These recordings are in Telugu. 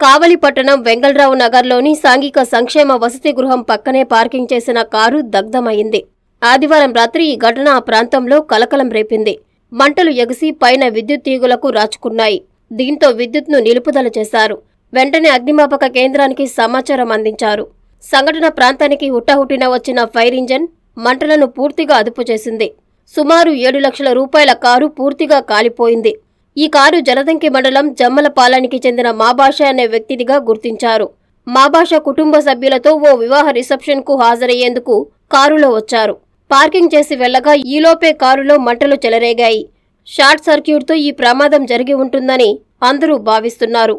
కావలి పట్టణం వెంగళరావు నగర్లోని సాంఘిక సంక్షేమ వసతి గృహం పక్కనే పార్కింగ్ చేసిన కారు దగ్ధమైంది ఆదివారం రాత్రి ఈ ఘటన ఆ ప్రాంతంలో కలకలం రేపింది మంటలు ఎగిసి పైన విద్యుత్ తీగులకు రాచుకున్నాయి దీంతో విద్యుత్ను నిలుపుదల చేశారు వెంటనే అగ్నిమాపక కేంద్రానికి సమాచారం అందించారు సంఘటన ప్రాంతానికి హుటాహుటిన వచ్చిన ఫైర్ ఇంజన్ మంటలను పూర్తిగా అదుపు చేసింది సుమారు ఏడు లక్షల రూపాయల కారు పూర్తిగా కాలిపోయింది ఈ కారు జలదంకి మండలం జమ్మలపాలానికి చెందిన మాబాష అనే వ్యక్తినిగా గుర్తించారు మాబాష కుటుంబ సభ్యులతో ఓ వివాహ రిసెప్షన్ కు హాజరయ్యేందుకు కారులో వచ్చారు పార్కింగ్ చేసి వెళ్లగా ఈలోపే కారులో మంటలు చెలరేగాయి షార్ట్ సర్క్యూట్తో ఈ ప్రమాదం జరిగి ఉంటుందని అందరూ భావిస్తున్నారు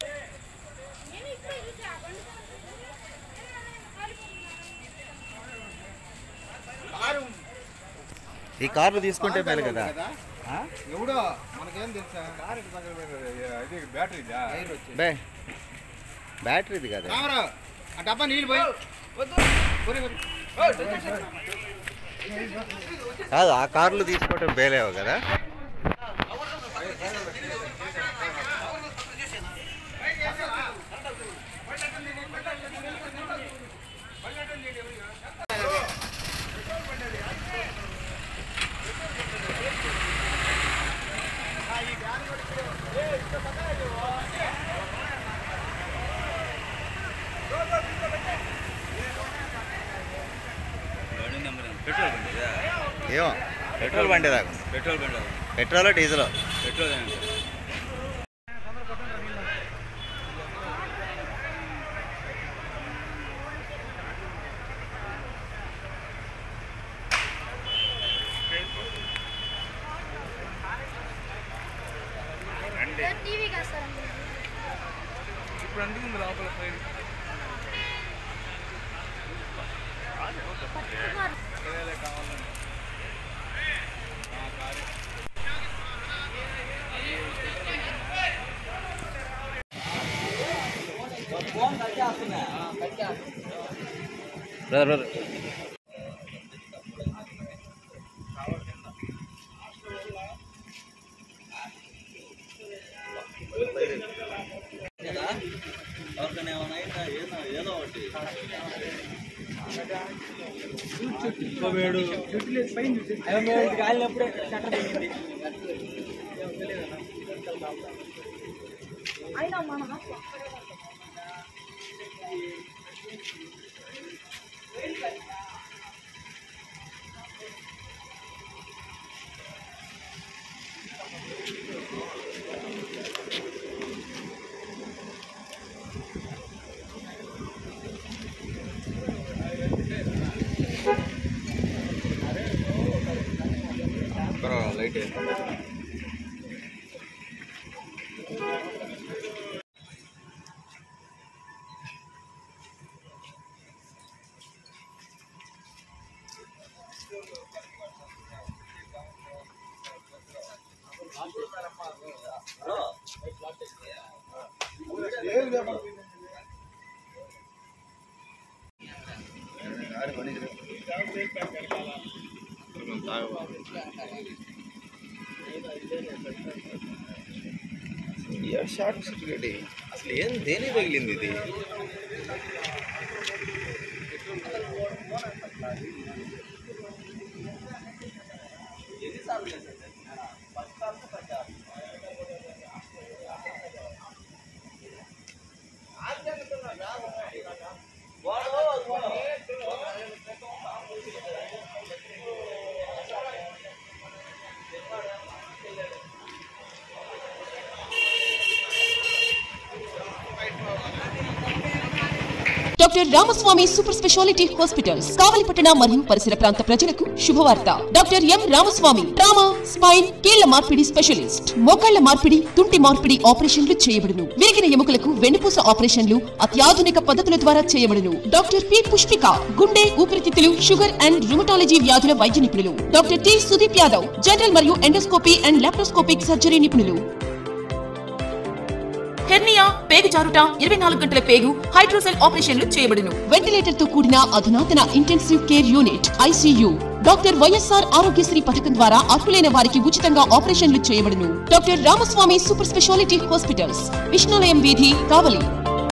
ఈ కార్లు తీసుకుంటే మేలు కదా ఆ? ఎవడో మనకేం తెలుసా కార్ ఇటు పక్కన పెట్టారు. ఇది బ్యాటరీదా బే బ్యాటరీది కదా కెమెరా ఆ డబ్బా నీళ్ళు పోయి కొరి, కొరి. కాదు ఆ కార్లు తీసుకోవటం బేలేవు కదా పెట్రోల్ బండి ఇదా? ఏమో పెట్రోల్ బండి దాకా పెట్రోల్ బండి పెట్రోల్ డీజిల్ పెట్రోల్ ఏంటి? టీవీ కాస్తారండి ఇప్పుడు అందుకుంది లోపల ఫైర్ లైట్ షార్ట్ సర్క్యూట్ అసలు ఏం దేని తగిలింది ఇది doctor Ramaswamy super speciality hospitals కావలిపట్టణ మరియు పరిసర ప్రాంత ప్రజలకు శుభవార్త doctor M Ramaswamy trauma spine కీళ్ల మార్పిడి స్పెషలిస్ట్ మోకాళ్ల మార్పిడి తుంటి మార్పిడి ఆపరేషన్లు చేయబడును విరిగిన ఎముకలకు వెన్నుపూస ఆపరేషన్లు అత్యాధునిక పద్ధతుల ద్వారా చేయబడును డాక్టర్ పి పుష్పిక గుండె ఊపిరితిత్తులు షుగర్ అండ్ రుమటాలజీ వ్యాధుల వైద్య నిపుణులు doctor T Sudeep Yadav general మరియు ఎండోస్కోపీ అండ్ లాప్రోస్కోపిక్ సర్జరీ నిపుణులు హెర్నియా పేగు జారుట ఇరవై నాలుగు గంటల పేగు హైడ్రోసెల్ ఆపరేషన్లు చేయబడును వెంటిలేటర్ తో కూడిన అధునాతన intensive care unit ICU doctor YSR Aarogyasri పథకం ద్వారా అర్హులైన వారికి ఉచితంగా ఆపరేషన్లు చేయబడును doctor Ramaswamy super speciality hospitals Vishnulayam వీధి కావలి